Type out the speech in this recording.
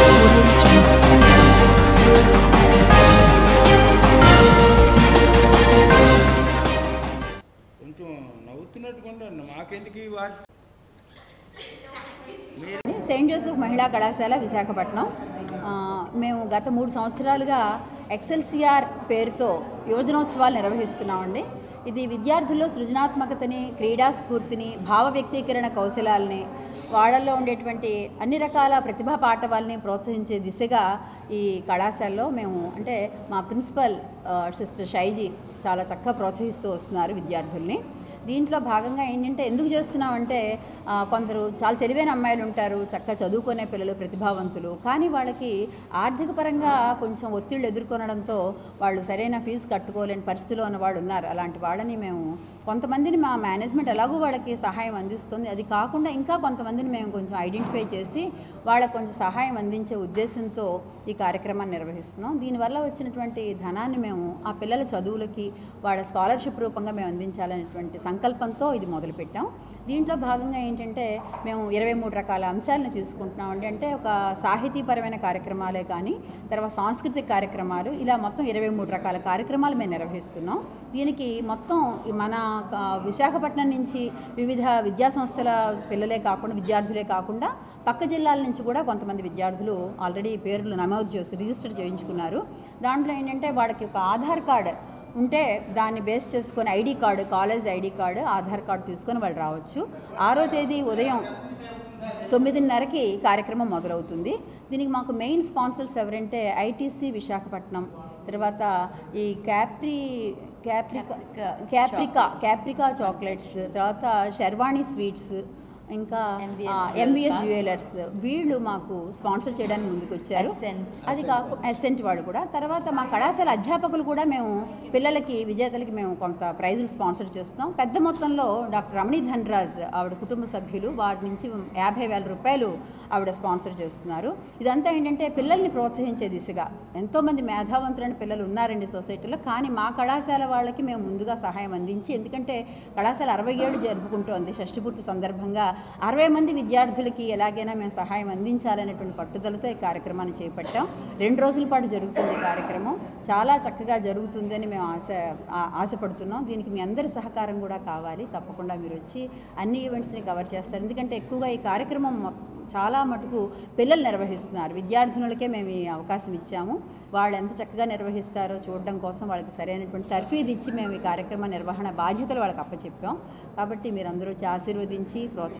కొంచెం నవ్వుతున్నట్టుగా మాకెందుకు ఈ వార్త సెయింట్ జోసెఫ్ మహిళా కళాశాల విశాఖపట్నం ఆ, మేము గత మూడు సంవత్సరాలుగా ఎక్సెల్సిఆర్ పేరుతో యువజనోత్సవాలు నిర్వహిస్తున్నామండి ఇది విద్యార్థుల్లో సృజనాత్మకతని క్రీడా స్ఫూర్తిని భావ వ్యక్తీకరణ కౌశలాలని వాళ్ళల్లో ఉండేటువంటి అన్ని రకాల ప్రతిభా పాఠవాల్ని ప్రోత్సహించే దిశగా ఈ కళాశాలలో మేము అంటే మా ప్రిన్సిపల్ ఆ, సిస్టర్ షైజీ చాలా చక్కగా ప్రోత్సహిస్తూ వస్తున్నారు విద్యార్థుల్ని దీంట్లో భాగంగా ఏంటంటే ఎందుకు చేస్తున్నామంటే ఆ, కొందరు చాలా తెలివైన అమ్మాయిలు ఉంటారు చక్కగా చదువుకునే పిల్లలు ప్రతిభావంతులు కానీ వాళ్ళకి ఆర్థిక పరంగా కొంచెం ఒత్తిళ్ళు ఎదుర్కొనడంతో వాళ్ళు సరైన ఫీజు కట్టుకోలేని పరిస్థితిలో ఉన్న వాళ్ళు ఉన్నారు అలాంటి వాళ్ళని మేము కొంతమందిని మా మేనేజ్మెంట్ ఎలాగో వాళ్ళకి సహాయం అందిస్తుంది అది కాకుండా ఇంకా కొంతమందిని మేము కొంచెం ఐడెంటిఫై చేసి వాళ్ళకి కొంచెం సహాయం అందించే ఉద్దేశంతో ఈ కార్యక్రమాన్ని నిర్వహిస్తున్నాం దీనివల్ల వచ్చినటువంటి ధనాన్ని మేము ఆ పిల్లల చదువులకి వాళ్ళ స్కాలర్షిప్ రూపంగా మేము అందించాలనేటువంటి సంకల్పంతో ఇది మొదలుపెట్టాం దీంట్లో భాగంగా ఏంటంటే మేము ఇరవై మూడు రకాల అంశాలను తీసుకుంటున్నాం అండి అంటే ఒక సాహితీపరమైన కార్యక్రమాలే కానీ తర్వాత సాంస్కృతిక కార్యక్రమాలు ఇలా మొత్తం ఇరవై మూడు రకాల కార్యక్రమాలు మేము నిర్వహిస్తున్నాం దీనికి మొత్తం ఈ మన క- విశాఖపట్నం నుంచి వివిధ విద్యా సంస్థల పిల్లలే కాకుండా విద్యార్థులే కాకుండా పక్క జిల్లాల నుంచి కూడా కొంతమంది విద్యార్థులు ఆల్రెడీ పేర్లు నమోదు చేసి రిజిస్టర్ చేయించుకున్నారు దాంట్లో ఏంటంటే వాళ్ళకి ఒక ఆధార్ కార్డ్ ఉంటే దాన్ని బేస్ చేసుకొని ID card college ID card Aadhaar card తీసుకొని వాళ్ళు రావచ్చు ఆరో తేదీ ఉదయం తొమ్మిదిన్నరకి కార్యక్రమం మొదలవుతుంది దీనికి మాకు మెయిన్ స్పాన్సర్స్ ఎవరంటే ఐటీసీ విశాఖపట్నం తర్వాత ఈ క్యాప్రీ క్యాప్రికా క్యాప్రికా క్యాప్రికా చాక్లెట్స్ తర్వాత శర్వాణి స్వీట్స్ ఇంకా ఎంబీఎస్ జ్యువెలర్స్ వీళ్ళు మాకు స్పాన్సర్ చేయడానికి ముందుకు వచ్చారు అది కాకుండా ఎసెంట్ వాళ్ళు కూడా తర్వాత మా కళాశాల అధ్యాపకులు కూడా మేము పిల్లలకి విజేతలకి మేము కొంత ప్రైజులు స్పాన్సర్ చేస్తున్నాం పెద్ద మొత్తంలో డాక్టర్ రమణి ధనరాజ్ ఆవిడ కుటుంబ సభ్యులు వారి నుంచి యాభై వేల రూపాయలు ఆవిడ స్పాన్సర్ చేస్తున్నారు ఇదంతా ఏంటంటే పిల్లల్ని ప్రోత్సహించే దిశగా ఎంతోమంది మేధావంతులైన పిల్లలు ఉన్నారండి సొసైటీలో కానీ మా కళాశాల వాళ్ళకి మేము ముందుగా సహాయం అందించి ఎందుకంటే కళాశాల అరవై ఏడు జరుపుకుంటోంది షష్టిపూర్తి సందర్భంగా అరవై మంది విద్యార్థులకి ఎలాగైనా మేము సహాయం అందించాలనేటువంటి పట్టుదలతో ఈ కార్యక్రమాన్ని చేపట్టాం రెండు రోజుల పాటు జరుగుతుంది ఈ కార్యక్రమం చాలా చక్కగా జరుగుతుందని మేము ఆశ ఆ- ఆశపడుతున్నాం దీనికి మీ అందరి సహకారం కూడా కావాలి తప్పకుండా మీరు వచ్చి అన్ని ఈవెంట్స్ని కవర్ చేస్తారు ఎందుకంటే ఎక్కువగా ఈ కార్యక్రమం మొ- చాలా మటుకు పిల్లలు నిర్వహిస్తున్నారు విద్యార్థినులకే మేము ఈ అవకాశం ఇచ్చాము వాళ్ళు ఎంత చక్కగా నిర్వహిస్తారో చూడడం కోసం వాళ్ళకి సరైనటువంటి తర్ఫీదు ఇచ్చి మేము ఈ కార్యక్రమ నిర్వహణ బాధ్యతలు వాళ్ళకి అప్పచెప్పాం కాబట్టి మీరందరూ వచ్చి ఆశీర్వదించి ప్రోత్సహించి